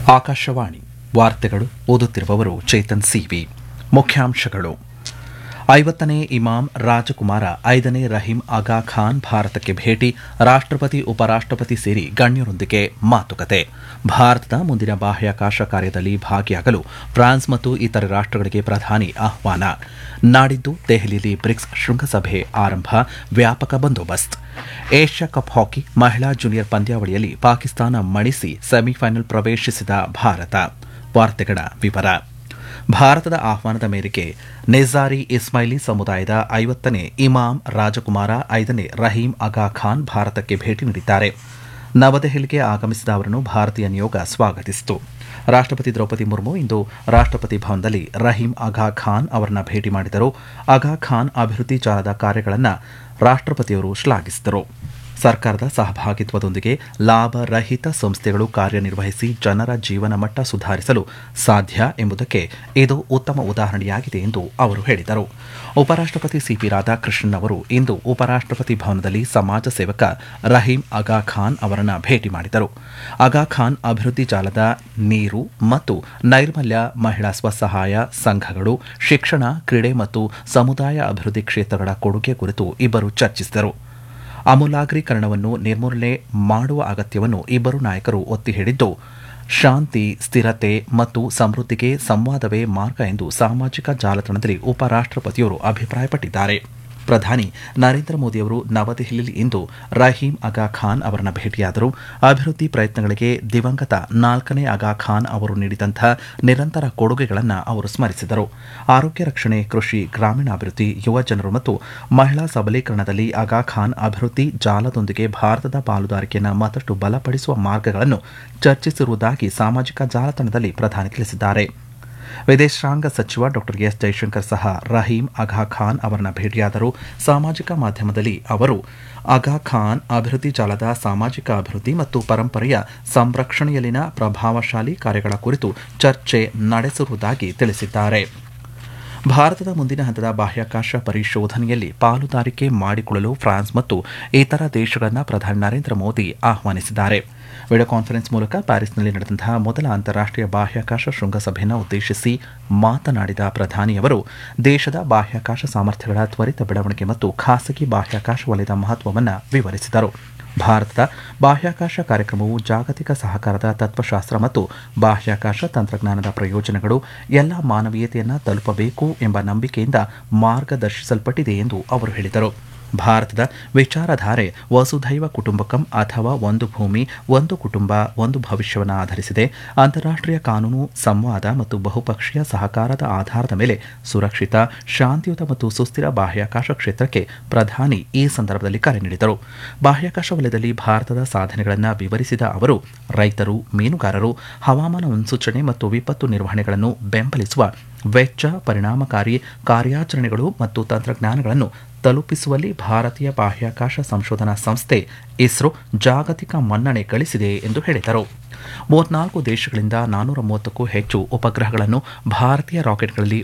ಆಕಾಶವಾಣಿ ವಾರ್ತೆಗಳು ಓದುತ್ತಿರುವವರು ಚೇತನ್ ಸಿವಿ ಮುಖ್ಯಾಂಶಗಳು ಐವತ್ತನೇ ಇಮಾಮ್ ರಾಜಕುಮಾರ ಐದನೇ ರಹೀಂ ಆಗಾ ಖಾನ್ ಭಾರತಕ್ಕೆ ಭೇಟಿ ರಾಷ್ಟ್ರಪತಿ ಉಪರಾಷ್ಟ್ರಪತಿ ಸೇರಿ ಗಣ್ಯರೊಂದಿಗೆ ಮಾತುಕತೆ ಭಾರತದ ಮುಂದಿನ ಬಾಹ್ಯಾಕಾಶ ಕಾರ್ಯದಲ್ಲಿ ಭಾಗಿಯಾಗಲು ಫ್ರಾನ್ಸ್ ಮತ್ತು ಇತರೆ ರಾಷ್ಟ್ರಗಳಿಗೆ ಪ್ರಧಾನಿ ಆಹ್ವಾನ ನಾಡಿದ್ದು ದೆಹಲಿಯಲ್ಲಿ ಬ್ರಿಕ್ಸ್ ಶೃಂಗಸಭೆ ಆರಂಭ ವ್ಯಾಪಕ ಬಂದೋಬಸ್ತ್ ಏಷ್ಯಾ ಕಪ್ ಹಾಕಿ ಮಹಿಳಾ ಜೂನಿಯರ್ ಪಂದ್ಯಾವಳಿಯಲ್ಲಿ ಪಾಕಿಸ್ತಾನ ಮಣಿಸಿ ಸೆಮಿಫೈನಲ್ ಪ್ರವೇಶಿಸಿದ ಭಾರತ ವಾರ್ತೆಗಳ ವಿವರ ಭಾರತದ ಆಹ್ವಾನದ ಮೇರೆಗೆ ನೆಜಾರಿ ಇಸ್ಮಾಯಿಲಿ ಸಮುದಾಯದ ಐವತ್ತನೇ ಇಮಾಮ್ ರಾಜಕುಮಾರ ಐದನೇ ರಹೀಂ ಆಗಾ ಖಾನ್ ಭಾರತಕ್ಕೆ ಭೇಟಿ ನೀಡಿದ್ದಾರೆ ನವದೆಹಲಿಗೆ ಆಗಮಿಸಿದ ಅವರನ್ನು ಭಾರತೀಯ ನಿಯೋಗ ಸ್ವಾಗತಿಸಿತು ರಾಷ್ಟ್ರಪತಿ ದ್ರೌಪದಿ ಮುರ್ಮು ಇಂದು ರಾಷ್ಟ್ರಪತಿ ಭವನದಲ್ಲಿ ರಹೀಂ ಆಗಾ ಖಾನ್ ಅವರನ್ನ ಭೇಟಿ ಮಾಡಿದರು ಆಗಾ ಖಾನ್ ಅಭಿವೃದ್ಧಿ ಜಾಲದ ಕಾರ್ಯಗಳನ್ನು ರಾಷ್ಟ್ರಪತಿಯವರು ಶ್ಲಾಘಿಸಿದರು ಸರ್ಕಾರದ ಸಹಭಾಗಿತ್ವದೊಂದಿಗೆ ಲಾಭರಹಿತ ಸಂಸ್ಥೆಗಳು ಕಾರ್ಯನಿರ್ವಹಿಸಿ ಜನರ ಜೀವನ ಮಟ್ಟ ಸುಧಾರಿಸಲು ಸಾಧ್ಯ ಎಂಬುದಕ್ಕೆ ಇದು ಉತ್ತಮ ಉದಾಹರಣೆಯಾಗಿದೆ ಎಂದು ಅವರು ಹೇಳಿದರು ಉಪರಾಷ್ಟ್ರಪತಿ ಸಿಪಿ ರಾಧಾಕೃಷ್ಣನ್ ಅವರು ಇಂದು ಉಪರಾಷ್ಟ್ರಪತಿ ಭವನದಲ್ಲಿ ಸಮಾಜ ಸೇವಕ ರಹೀಂ ಆಗಾ ಖಾನ್ ಅವರನ್ನ ಭೇಟಿ ಮಾಡಿದರು ಆಗಾ ಖಾನ್ ಅಭಿವೃದ್ಧಿ ಜಾಲದ ನೀರು ಮತ್ತು ನೈರ್ಮಲ್ಯ ಮಹಿಳಾ ಸ್ವಸಹಾಯ ಸಂಘಗಳು ಶಿಕ್ಷಣ ಕ್ರೀಡೆ ಮತ್ತು ಸಮುದಾಯ ಅಭಿವೃದ್ಧಿ ಕ್ಷೇತ್ರಗಳ ಕೊಡುಗೆ ಕುರಿತು ಇಬ್ಬರು ಚರ್ಚಿಸಿದರು ಅಮೂಲಾಗ್ರೀಕರಣವನ್ನು ನಿರ್ಮೂಲನೆ ಮಾಡುವ ಅಗತ್ಯವನ್ನು ಇಬ್ಬರು ನಾಯಕರು ಒತ್ತಿ ಹೇಳಿದ್ದು ಶಾಂತಿ ಸ್ಥಿರತೆ ಮತ್ತು ಸಮೃದ್ಧಿಗೆ ಸಂವಾದವೇ ಮಾರ್ಗ ಎಂದು ಸಾಮಾಜಿಕ ಜಾಲತಾಣದಲ್ಲಿ ಉಪರಾಷ್ಟ್ರಪತಿಯವರು ಅಭಿಪ್ರಾಯಪಟ್ಟಿದ್ದಾರೆ ಪ್ರಧಾನಿ ನರೇಂದ್ರ ಮೋದಿಯವರು ನವದೆಹಲಿಯಲ್ಲಿ ಇಂದು ರಹೀಂ ಆಗಾ ಖಾನ್ ಅವರನ್ನ ಭೇಟಿಯಾದರು ಅಭಿವೃದ್ಧಿ ಪ್ರಯತ್ನಗಳಿಗೆ ದಿವಂಗತ ನಾಲ್ಕನೇ ಆಗಾ ಖಾನ್ ಅವರು ನೀಡಿದಂಥ ನಿರಂತರ ಕೊಡುಗೆಗಳನ್ನು ಅವರು ಸ್ಮರಿಸಿದರು ಆರೋಗ್ಯ ರಕ್ಷಣೆ ಕೃಷಿ ಗ್ರಾಮೀಣಾಭಿವೃದ್ಧಿ ಯುವ ಜನರು ಮತ್ತು ಮಹಿಳಾ ಸಬಲೀಕರಣದಲ್ಲಿ ಆಗಾ ಖಾನ್ ಅಭಿವೃದ್ಧಿ ಜಾಲದೊಂದಿಗೆ ಭಾರತದ ಪಾಲುದಾರಿಕೆಯನ್ನು ಮತ್ತಷ್ಟು ಬಲಪಡಿಸುವ ಮಾರ್ಗಗಳನ್ನು ಚರ್ಚಿಸಿರುವುದಾಗಿ ಸಾಮಾಜಿಕ ಜಾಲತಾಣದಲ್ಲಿ ಪ್ರಧಾನಿ ತಿಳಿಸಿದ್ದಾರೆ ವಿದೇಶಾಂಗ ಸಚಿವ ಡಾ ಎಸ್ ಜೈಶಂಕರ್ ಸಹ ರಹೀಂ ಆಗಾ ಖಾನ್ ಅವರನ್ನ ಭೇಟಿಯಾದರು ಸಾಮಾಜಿಕ ಮಾಧ್ಯಮದಲ್ಲಿ ಅವರು ಆಗಾ ಖಾನ್ ಅಭಿವೃದ್ಧಿ ಜಾಲದ ಸಾಮಾಜಿಕ ಅಭಿವೃದ್ಧಿ ಮತ್ತು ಪರಂಪರೆಯ ಸಂರಕ್ಷಣೆಯಲ್ಲಿನ ಪ್ರಭಾವಶಾಲಿ ಕಾರ್ಯಗಳ ಕುರಿತು ಚರ್ಚೆ ನಡೆಸಿರುವುದಾಗಿ ತಿಳಿಸಿದ್ದಾರೆ ಭಾರತದ ಮುಂದಿನ ಹಂತದ ಬಾಹ್ಯಾಕಾಶ ಪರಿಶೋಧನೆಯಲ್ಲಿ ಪಾಲುದಾರಿಕೆ ಮಾಡಿಕೊಳ್ಳಲು ಫ್ರಾನ್ಸ್ ಮತ್ತು ಇತರ ದೇಶಗಳನ್ನು ಪ್ರಧಾನಿ ನರೇಂದ್ರ ಮೋದಿ ಆಹ್ವಾನಿಸಿದ್ದಾರೆ ವಿಡಿಯೋ ಕಾನ್ಫರೆನ್ಸ್ ಮೂಲಕ ಪ್ಯಾರಿಸ್ನಲ್ಲಿ ನಡೆದಂತಹ ಮೊದಲ ಅಂತಾರಾಷ್ಟೀಯ ಬಾಹ್ಯಾಕಾಶ ಶೃಂಗಸಭೆಯನ್ನು ಉದ್ದೇಶಿಸಿ ಮಾತನಾಡಿದ ಪ್ರಧಾನಿಯವರು ದೇಶದ ಬಾಹ್ಯಾಕಾಶ ಸಾಮರ್ಥ್ಯಗಳ ತ್ವರಿತ ಬೆಳವಣಿಗೆ ಮತ್ತು ಖಾಸಗಿ ಬಾಹ್ಯಾಕಾಶ ವಲಯದ ಮಹತ್ವವನ್ನು ವಿವರಿಸಿದರು ಭಾರತದ ಬಾಹ್ಯಾಕಾಶ ಕಾರ್ಯಕ್ರಮವು ಜಾಗತಿಕ ಸಹಕಾರದ ತತ್ವಶಾಸ್ತ್ರ ಮತ್ತು ಬಾಹ್ಯಾಕಾಶ ತಂತ್ರಜ್ಞಾನದ ಪ್ರಯೋಜನಗಳು ಎಲ್ಲ ಮಾನವೀಯತೆಯನ್ನು ತಲುಪಬೇಕು ಎಂಬ ನಂಬಿಕೆಯಿಂದ ಮಾರ್ಗದರ್ಶಿಸಲ್ಪಟ್ಟಿದೆ ಎಂದು ಅವರು ಹೇಳಿದರು ಭಾರತದ ವಿಚಾರಧಾರೆ ವಸುಧೈವ ಕುಟುಂಬಕಂ ಅಥವಾ ಒಂದು ಭೂಮಿ ಒಂದು ಕುಟುಂಬ ಒಂದು ಭವಿಷ್ಯವನ್ನು ಆಧರಿಸಿದೆ ಅಂತಾರಾಷ್ಟೀಯ ಕಾನೂನು ಸಂವಾದ ಮತ್ತು ಬಹುಪಕ್ಷೀಯ ಸಹಕಾರದ ಆಧಾರದ ಮೇಲೆ ಸುರಕ್ಷಿತ ಶಾಂತಿಯುತ ಮತ್ತು ಸುಸ್ಥಿರ ಬಾಹ್ಯಾಕಾಶ ಕ್ಷೇತ್ರಕ್ಕೆ ಪ್ರಧಾನಿ ಈ ಸಂದರ್ಭದಲ್ಲಿ ಕರೆ ನೀಡಿದರು ಬಾಹ್ಯಾಕಾಶ ವಲಯದಲ್ಲಿ ಭಾರತದ ಸಾಧನೆಗಳನ್ನು ವಿವರಿಸಿದ ಅವರು ರೈತರು ಮೀನುಗಾರರು ಹವಾಮಾನ ಮುನ್ಸೂಚನೆ ಮತ್ತು ವಿಪತ್ತು ನಿರ್ವಹಣೆಗಳನ್ನು ಬೆಂಬಲಿಸುವ ವೆಚ್ಚ ಪರಿಣಾಮಕಾರಿ ಕಾರ್ಯಾಚರಣೆಗಳು ಮತ್ತು ತಂತ್ರಜ್ಞಾನಗಳನ್ನು ತಲುಪಿಸುವಲ್ಲಿ ಭಾರತೀಯ ಬಾಹ್ಯಾಕಾಶ ಸಂಶೋಧನಾ ಸಂಸ್ಥೆ ಇಸ್ರೋ ಜಾಗತಿಕ ಮನ್ನಣೆ ಗಳಿಸಿದೆ ಎಂದು ಹೇಳಿದರು ಮೂವತ್ನಾಲ್ಕು ದೇಶಗಳಿಂದ ನಾನೂರ ಮೂವತ್ತಕ್ಕೂ ಹೆಚ್ಚು ಉಪಗ್ರಹಗಳನ್ನು ಭಾರತೀಯ ರಾಕೆಟ್ಗಳಲ್ಲಿ